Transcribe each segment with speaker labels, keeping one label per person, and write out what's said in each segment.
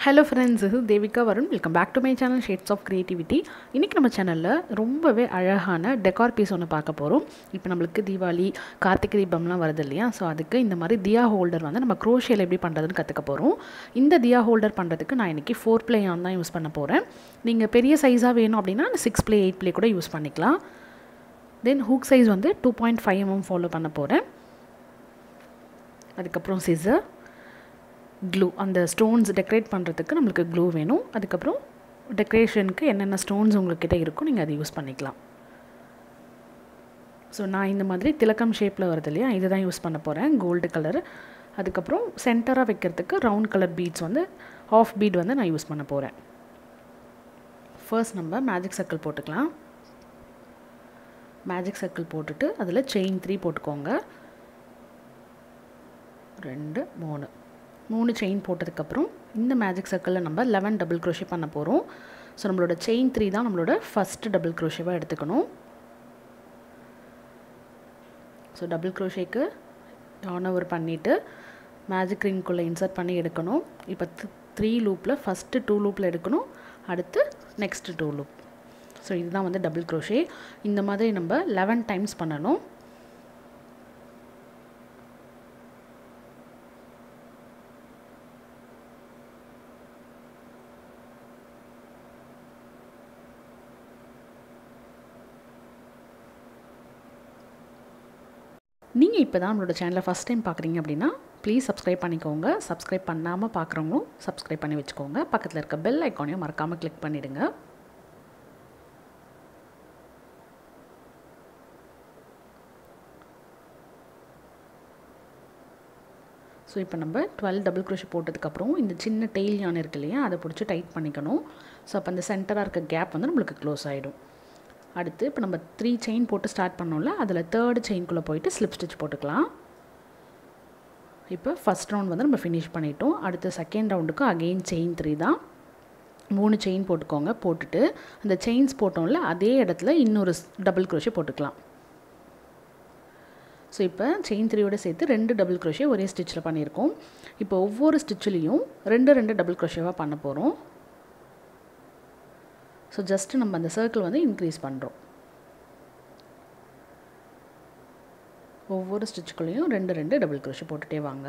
Speaker 1: hello friends இது Devika Varun welcome back to my channel shades of creativity இன்றைக்கி நம்ம சேனலில் ரொம்பவே அழகான டெக்கார் பீஸ் ஒன்று பார்க்க போகிறோம் இப்போ நம்மளுக்கு தீபாவளி கார்த்திகை தீபம்லாம் வருது இல்லையா ஸோ அதுக்கு இந்த மாதிரி தியா ஹோல்டர் வந்து நம்ம க்ரோஷியில் எப்படி பண்ணுறதுன்னு கற்றுக்க போகிறோம் இந்த தியா ஹோல்டர் பண்ணுறதுக்கு நான் இன்றைக்கி ஃபோர் ப்ளே ஆன் தான் யூஸ் பண்ண போகிறேன் நீங்கள் பெரிய சைஸாக வேணும் அப்படின்னா சிக்ஸ் ப்ளே எயிட் ப்ளே கூட யூஸ் பண்ணிக்கலாம் தென் ஹூக் சைஸ் வந்து two point five mm follow பண்ண போகிறேன் அதுக்கப்புறம் சிசர் க்ளூ அந்த ஸ்டோன்ஸ் டெக்கரேட் பண்ணுறதுக்கு நம்மளுக்கு க்ளூ வேணும் அதுக்கப்புறம் டெக்கரேஷனுக்கு என்னென்ன ஸ்டோன்ஸ் உங்கள்கிட்ட இருக்கோ நீங்கள் அதை யூஸ் பண்ணிக்கலாம் ஸோ நான் இந்த மாதிரி திலக்கம் ஷேப்பில் வருது இல்லையா இதை தான் யூஸ் பண்ண போகிறேன் கோல்டு கலர் அதுக்கப்புறம் சென்டராக வைக்கிறதுக்கு ரவுண்ட் கலர் பீட்ஸ் வந்து ஆஃப் பீட் வந்து நான் யூஸ் பண்ண போகிறேன் ஃபர்ஸ்ட் நம்ம மேஜிக் சர்க்கிள் போட்டுக்கலாம் மேஜிக் சர்க்கிள் போட்டுட்டு அதில் செயின் த்ரீ போட்டுக்கோங்க ரெண்டு மூணு மூணு செயின் போட்டதுக்கப்புறம் இந்த மேஜிக் சர்க்கிளில் நம்ம லெவன் டபுள் க்ரோஷே பண்ண போகிறோம் ஸோ நம்மளோட செயின் த்ரீ தான் நம்மளோட ஃபஸ்ட்டு டபுள் க்ரோஷேவாக எடுத்துக்கணும் ஸோ டபுள் க்ரோஷேக்கு ஆன் ஓவர் பண்ணிவிட்டு மேஜிக் ரிங்குள்ளே இன்சர்ட் பண்ணி எடுக்கணும் இப்போ த்ரீ லூப்பில் ஃபஸ்ட்டு டூ லூப்பில் எடுக்கணும் அடுத்து நெக்ஸ்ட்டு டூ லூப் ஸோ இதுதான் வந்து டபுள் க்ரோஷே இந்த மாதிரி நம்ம லெவன் டைம்ஸ் பண்ணணும் நீங்கள் இப்போ தான் நம்மளோட சேனலை ஃபஸ்ட் டைம் பார்க்குறீங்க அப்படின்னா ப்ளீஸ் சப்ஸ்கிரைப் பண்ணிக்கோங்க சப்ஸ்கிரைப் பண்ணாமல் பார்க்குறவங்களும் சப்ஸ்கிரைப் பண்ணி வச்சுக்கோங்க பக்கத்தில் இருக்க பெல் ஐக்கானையும் மறக்காமல் கிளிக் பண்ணிவிடுங்க ஸோ இப்போ நம்ம டுவெல் டபுள் க்ரோஷி போட்டதுக்கப்புறம் இந்த சின்ன டெய்ல் யான் இருக்கு இல்லையா அதை பிடிச்சி டைட் பண்ணிக்கணும் ஸோ அப்போ அந்த சென்டராக இருக்க கேப் வந்து நம்மளுக்கு க்ளோஸ் ஆகிடும் அடுத்து இப்போ நம்ம த்ரீ செயின் போட்டு ஸ்டார்ட் பண்ணோம்ல அதில் தேர்டு செயின்குள்ளே போயிட்டு ஸ்லிப் ஸ்டிச் போட்டுக்கலாம் இப்போ ஃபஸ்ட் ரவுண்ட் வந்து நம்ம ஃபினிஷ் பண்ணிட்டோம் அடுத்து செகண்ட் ரவுண்டுக்கு அகெயின் செயின் த்ரீ தான் மூணு செயின் போட்டுக்கோங்க போட்டுட்டு அந்த செயின்ஸ் போட்டோம்ல அதே இடத்துல இன்னொரு டபுள் க்ரோஷே போட்டுக்கலாம் ஸோ இப்போ செயின் த்ரீயோட சேர்த்து ரெண்டு டபுள் க்ரோஷே ஒரே ஸ்டிச்சில் பண்ணியிருக்கோம் இப்போ ஒவ்வொரு ஸ்டிச்சிலையும் ரெண்டு ரெண்டு டபுள் க்ரோஷேவாக பண்ண போகிறோம் ஸோ ஜஸ்ட்டு நம்ம அந்த சர்க்கிள் வந்து இன்க்ரீஸ் பண்ணுறோம் ஒவ்வொரு ஸ்டிச்சுக்குள்ளேயும் ரெண்டு ரெண்டு டபுள் க்ரோஷே போட்டுகிட்டே வாங்க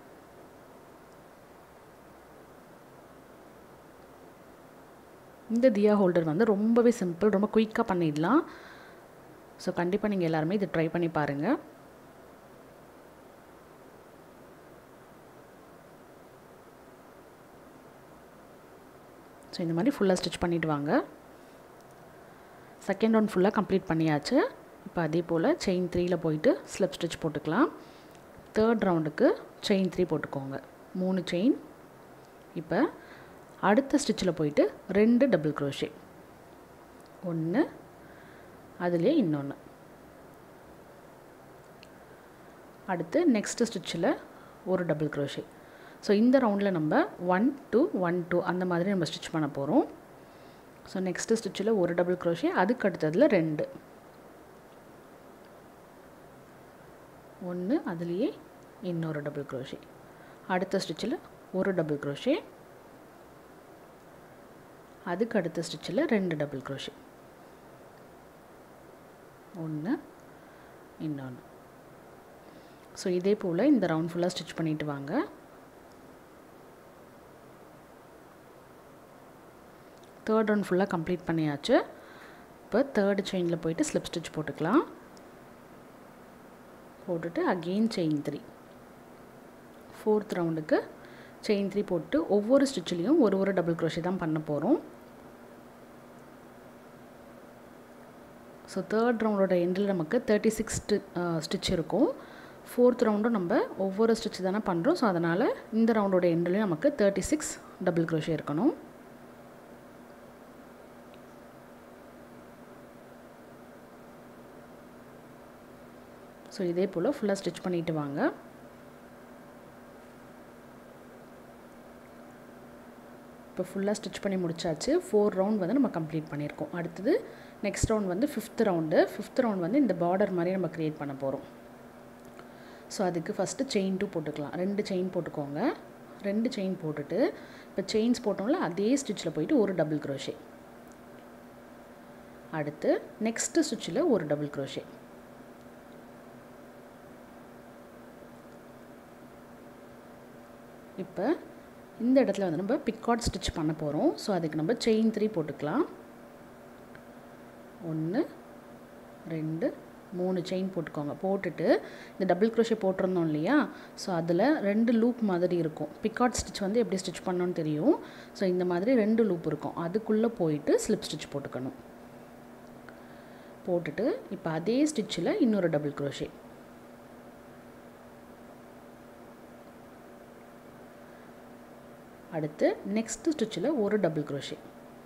Speaker 1: இந்த தியா ஹோல்டர் வந்து ரொம்பவே சிம்பிள் ரொம்ப குயிக்காக பண்ணிடலாம் ஸோ கண்டிப்பாக நீங்கள் எல்லாருமே இதை ட்ரை பண்ணி பாருங்கள் ஸோ இந்த மாதிரி ஃபுல்லாக ஸ்டிச் பண்ணிவிட்டு வாங்க செகண்ட் ரவுண்ட் ஃபுல்லாக கம்ப்ளீட் பண்ணியாச்சு இப்போ அதே போல் செயின் த்ரீயில் போயிட்டு ஸ்லிப் ஸ்டிச் போட்டுக்கலாம் தேர்ட் ரவுண்டுக்கு செயின் த்ரீ போட்டுக்கோங்க மூணு செயின் இப்போ அடுத்த ஸ்டிச்சில் போயிட்டு ரெண்டு டபுள் க்ரோஷே ஒன்று அதுலேயே இன்னொன்று அடுத்து நெக்ஸ்ட்டு ஸ்டிச்சில் ஒரு டபுள் க்ரோஷே ஸோ இந்த ரவுண்டில் நம்ம ஒன் டூ ஒன் டூ அந்த மாதிரி நம்ம ஸ்டிச் பண்ண போகிறோம் ஸோ நெக்ஸ்ட்டு ஸ்டிச்சில் ஒரு டபுள் க்ரோஷே அதுக்கு அடுத்ததில் ரெண்டு ஒன்று அதுலேயே இன்னொரு டபுள் க்ரோஷே அடுத்த ஸ்டிச்சில் ஒரு டபுள் க்ரோஷே அதுக்கு அடுத்த ஸ்டிச்சில் ரெண்டு டபுள் க்ரோஷே ஒன்று இன்னொன்று ஸோ இதே போல் இந்த ரவுண்ட் ஃபுல்லாக ஸ்டிச் பண்ணிவிட்டு வாங்க தேர்ட் ரவுண்ட் ஃபுல்லாக கம்ப்ளீட் பண்ணியாச்சு இப்போ தேர்டு செயினில் போயிட்டு ஸ்லிப் ஸ்டிச் போட்டுக்கலாம் போட்டுட்டு அகெயின் செயின் த்ரீ ஃபோர்த் ரவுண்டுக்கு செயின் த்ரீ போட்டு ஒவ்வொரு ஸ்டிச்சிலையும் ஒரு ஒரு டபுள் க்ரோஷே தான் பண்ண போகிறோம் ஸோ தேர்ட் ரவுண்டோட எண்டில் நமக்கு தேர்ட்டி சிக்ஸ் ஸ்டிச் இருக்கும் ஃபோர்த் ரவுண்டும் நம்ம ஒவ்வொரு ஸ்டிச் தானே பண்ணுறோம் ஸோ அதனால் இந்த ரவுண்டோட எண்ட்லேயும் நமக்கு தேர்ட்டி சிக்ஸ் டபுள் க்ரோஷே இருக்கணும் ஸோ இதே போல் ஃபுல்லாக ஸ்டிச் பண்ணிவிட்டு வாங்க இப்போ ஃபுல்லாக ஸ்டிச் பண்ணி முடிச்சாச்சு ஃபோர் ரவுண்ட் வந்து நம்ம கம்ப்ளீட் பண்ணியிருக்கோம் அடுத்தது நெக்ஸ்ட் ரவுண்ட் வந்து ஃபிஃப்த் ரவுண்டு ஃபிஃப்த் ரவுண்ட் வந்து இந்த பார்டர் மாதிரி நம்ம க்ரியேட் பண்ண போகிறோம் ஸோ அதுக்கு ஃபஸ்ட்டு செயின் டூ போட்டுக்கலாம் ரெண்டு செயின் போட்டுக்கோங்க ரெண்டு செயின் போட்டுட்டு இப்போ செயின்ஸ் போட்டோம்ல அதே ஸ்டிச்சில் போயிட்டு ஒரு டபுள் க்ரோஷே அடுத்து நெக்ஸ்ட்டு ஸ்டிச்சில் ஒரு டபுள் க்ரோஷே இப்போ இந்த இடத்துல வந்து நம்ம பிக்காட் ஸ்டிச் பண்ண போகிறோம் ஸோ அதுக்கு நம்ம செயின் த்ரீ போட்டுக்கலாம் ஒன்று ரெண்டு மூணு செயின் போட்டுக்கோங்க போட்டுட்டு இந்த டபுள் க்ரோஷே போட்டிருந்தோம் இல்லையா ஸோ அதில் ரெண்டு லூப் மாதிரி இருக்கும் பிக்காட் ஸ்டிச் வந்து எப்படி ஸ்டிச் பண்ணணும்னு தெரியும் ஸோ இந்த மாதிரி ரெண்டு லூப் இருக்கும் அதுக்குள்ளே போயிட்டு ஸ்லிப் ஸ்டிச் போட்டுக்கணும் போட்டுட்டு இப்போ அதே ஸ்டிச்சில் இன்னொரு டபுள் க்ரோஷே அடுத்து நெக்ஸ்ட்டு ஸ்டிச்சில் ஒரு டபுள் க்ரோஷே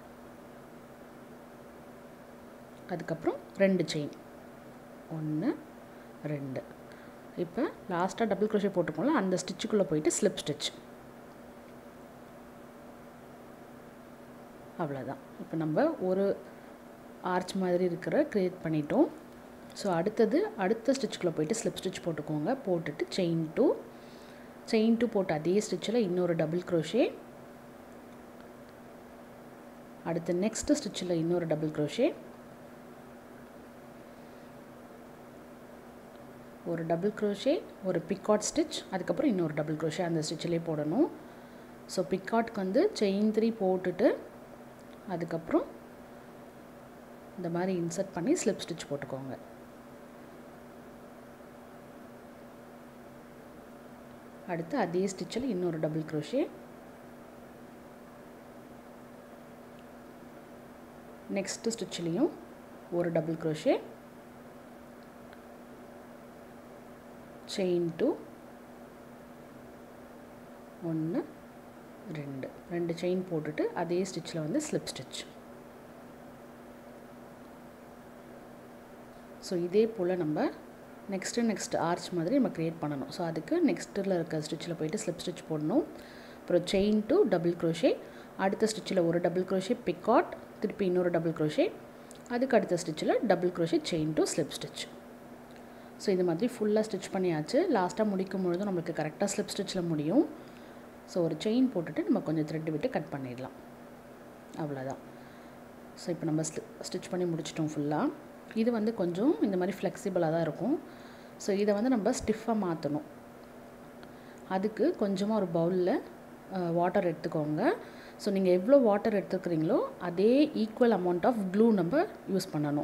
Speaker 1: அதுக்கப்புறம் ரெண்டு செயின் ஒன்று ரெண்டு இப்போ லாஸ்ட்டாக டபுள் க்ரோஷே போட்டுக்கோங்களா அந்த ஸ்டிச்சுக்குள்ளே போயிட்டு ஸ்லிப் ஸ்டிச் அவ்வளோதான் இப்போ நம்ம ஒரு ஆர்ச் மாதிரி இருக்கிற க்ரியேட் பண்ணிட்டோம் ஸோ அடுத்தது அடுத்த ஸ்டிச்சுக்குள்ளே போயிட்டு ஸ்லிப் ஸ்டிச் போட்டுக்கோங்க போட்டுட்டு செயின் டூ செயின் டூ போட்டு அதே ஸ்டிச்சில் இன்னொரு டபுள் க்ரோஷே அடுத்து நெக்ஸ்ட்டு ஸ்டிச்சில் இன்னொரு டபுள் க்ரோஷே ஒரு டபுள் க்ரோஷே ஒரு பிக்காட் ஸ்டிச் அதுக்கப்புறம் இன்னொரு டபுள் க்ரோஷே அந்த ஸ்டிச்சிலே போடணும் ஸோ பிக்காட்க்கு வந்து செயின் த்ரீ போட்டுட்டு அதுக்கப்புறம் இந்த மாதிரி இன்சர்ட் பண்ணி ஸ்லிப் ஸ்டிச் போட்டுக்கோங்க அடுத்து அதே ஸ்டிச்சில் இன்னொரு டபுள் க்ரோஷே நெக்ஸ்ட்டு ஸ்டிச்லேயும் ஒரு டபுள் க்ரோஷே செயின் டூ ஒன்று ரெண்டு ரெண்டு செயின் போட்டுட்டு அதே ஸ்டிச்சில் வந்து ஸ்லிப் ஸ்டிச் ஸோ இதே போல் நம்ம நெக்ஸ்ட்டு நெக்ஸ்ட் ஆர்ச் மாதிரி நம்ம க்ரியேட் பண்ணணும் ஸோ அதுக்கு நெக்ஸ்ட்டில் இருக்க ஸ்டிச்சில் போயிட்டு ஸ்லிப் ஸ்டிச் போடணும் அப்புறம் செயின் டூ டபுள் க்ரோஷே அடுத்த ஸ்டிச்சில் ஒரு டபுள் க்ரோஷே பிக்காட் திருப்பி இன்னொரு டபுள் க்ரோஷே அதுக்கு அடுத்த ஸ்டிச்சில் double crochet chain two slip stitch so இது மாதிரி ஃபுல்லாக ஸ்டிச் பண்ணியாச்சு லாஸ்ட்டாக முடிக்கும் பொழுது நம்மளுக்கு கரெக்டாக ஸ்லிப் ஸ்டிச்சில் முடியும் ஸோ ஒரு செயின் போட்டுட்டு நம்ம கொஞ்சம் த்ரெட்டு விட்டு கட் பண்ணிடலாம் அவ்வளோதான் ஸோ இப்போ நம்ம ஸ்டிச் பண்ணி முடிச்சிட்டோம் ஃபுல்லாக இது வந்து கொஞ்சம் இந்த மாதிரி ஃப்ளெக்சிபிளாக தான் இருக்கும் ஸோ இதை வந்து நம்ம ஸ்டிஃபாக மாற்றணும் அதுக்கு கொஞ்சமாக ஒரு பவுலில் வாட்டர் எடுத்துக்கோங்க ஸோ நீங்கள் எவ்வளோ வாட்டர் எடுத்துக்கிறீங்களோ அதே ஈக்குவல் அமௌண்ட் ஆஃப் க்ளூ நம்ம யூஸ் பண்ணணும்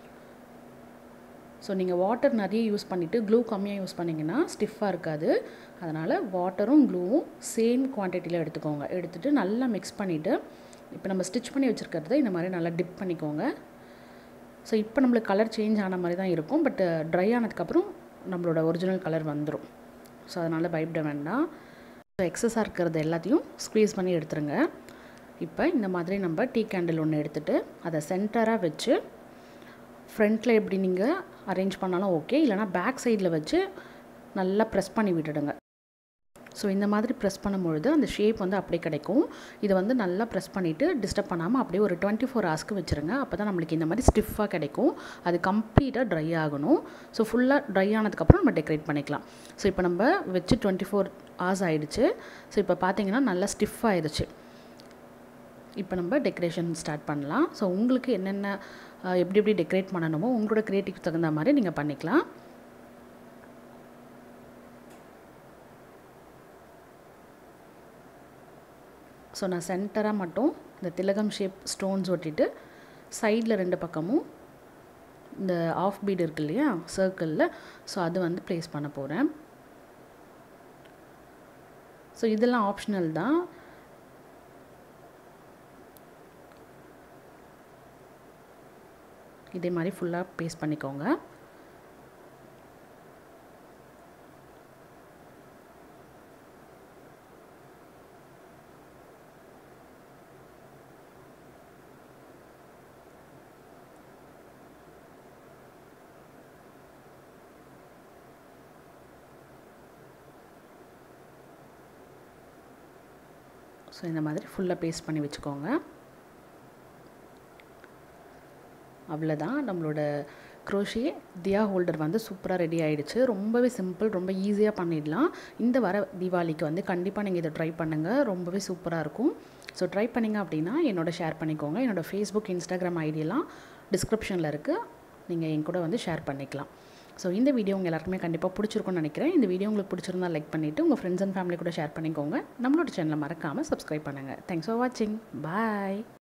Speaker 1: ஸோ நீங்கள் வாட்டர் நிறைய யூஸ் பண்ணிவிட்டு க்ளூ கம்மியாக யூஸ் பண்ணிங்கன்னா ஸ்டிஃபாக இருக்காது அதனால் வாட்டரும் க்ளூவும் சேம் குவான்டிட்டியில் எடுத்துக்கோங்க எடுத்துகிட்டு நல்லா மிக்ஸ் பண்ணிவிட்டு இப்போ நம்ம ஸ்டிச் பண்ணி வச்சுருக்கிறத இந்த மாதிரி நல்லா டிப் பண்ணிக்கோங்க ஸோ இப்போ நம்மளுக்கு கலர் சேஞ்ச் ஆன மாதிரி தான் இருக்கும் பட் ட்ரை ஆனதுக்கப்புறம் நம்மளோட ஒரிஜினல் கலர் வந்துடும் ஸோ அதனால் பயப்பட வேண்டாம் ஸோ எக்ஸஸாக இருக்கிறது எல்லாத்தையும் ஸ்க்வீஸ் பண்ணி எடுத்துருங்க இப்போ இந்த மாதிரி நம்ம டீ கேண்டில் ஒன்று எடுத்துகிட்டு அதை சென்டராக வச்சு ஃப்ரண்ட்டில் எப்படி நீங்கள் அரேஞ்ச் பண்ணாலும் ஓகே இல்லைனா பேக் சைடில் வச்சு நல்லா ப்ரெஸ் பண்ணி விட்டுடுங்க ஸோ இந்த மாதிரி ப்ரெஸ் பண்ணும்பொழுது அந்த ஷேப் வந்து அப்படியே கிடைக்கும் இதை வந்து நல்லா ப்ரெஸ் பண்ணிவிட்டு டிஸ்டர்ப் பண்ணாமல் அப்படியே ஒரு டுவெண்ட்டி ஃபோர் ஹவர்ஸ்க்கு வச்சுருங்க அப்போ தான் நம்மளுக்கு இந்த மாதிரி ஸ்டிஃபாக கிடைக்கும் அது கம்ப்ளீட்டாக ட்ரை ஆகணும் ஸோ ஃபுல்லாக ட்ரை ஆனதுக்கப்புறம் நம்ம டெக்கரேட் பண்ணிக்கலாம் ஸோ இப்போ நம்ம வச்சு டுவெண்ட்டி ஃபோர் ஹவர்ஸ் ஆகிடுச்சு ஸோ இப்போ பார்த்தீங்கன்னா நல்லா ஸ்டிஃப் ஆயிடுச்சு இப்போ நம்ம டெக்கரேஷன் ஸ்டார்ட் பண்ணலாம் ஸோ உங்களுக்கு என்னென்ன எப்படி எப்படி டெக்கரேட் பண்ணணுமோ உங்களோட க்ரியேட்டிவ் தகுந்த மாதிரி நீங்கள் பண்ணிக்கலாம் ஸோ நான் சென்டராக மட்டும் இந்த திலகம் ஷேப் ஸ்டோன்ஸ் ஒட்டிட்டு சைடில் ரெண்டு பக்கமும் இந்த ஆஃப் பீட் இருக்கு இல்லையா சர்க்கிளில் ஸோ அது வந்து ப்ளேஸ் பண்ண போகிறேன் ஸோ இதெல்லாம் ஆப்ஷனல் தான் இதே மாதிரி ஃபுல்லாக பேஸ்ட் பண்ணிக்கோங்க ஸோ இந்த மாதிரி ஃபுல்லாக பேஸ்ட் பண்ணி வச்சுக்கோங்க அவ்வளோதான் நம்மளோட க்ரோஷே தியா ஹோல்டர் வந்து சூப்பராக ரெடி ஆகிடுச்சு ரொம்பவே சிம்பிள் ரொம்ப ஈஸியாக பண்ணிடலாம் இந்த வர தீபாவளிக்கு வந்து கண்டிப்பாக நீங்கள் இதை ட்ரை பண்ணுங்கள் ரொம்பவே சூப்பராக இருக்கும் ஸோ ட்ரை பண்ணிங்க அப்படின்னா என்னோட ஷேர் பண்ணிக்கோங்க என்னோடய ஃபேஸ்புக் இன்ஸ்டாகிராம் ஐடியெல்லாம் டிஸ்கிரிப்ஷனில் இருக்குது நீங்கள் என் கூட வந்து ஷேர் பண்ணிக்கலாம் ஸோ இந்த வீடியோ உங்கள் எல்லாருக்குமே கண்டிப்பாக பிடிச்சிருக்கும்னு நினைக்கிறேன் இந்த வீடியோ உங்களுக்கு பிடிச்சிருந்தா லைக் பண்ணிவிட்டு உங்கள் ஃப்ரெண்ட்ஸ் அண்ட் ஃபேமிலி கூட ஷேர் பண்ணிக்கோங்க நம்மளோட சேனலை மறக்காமல் சப்ஸ்கிரைப் பண்ணுங்கள் தேங்க்ஸ் ஃபார் வாட்சிங் பாய்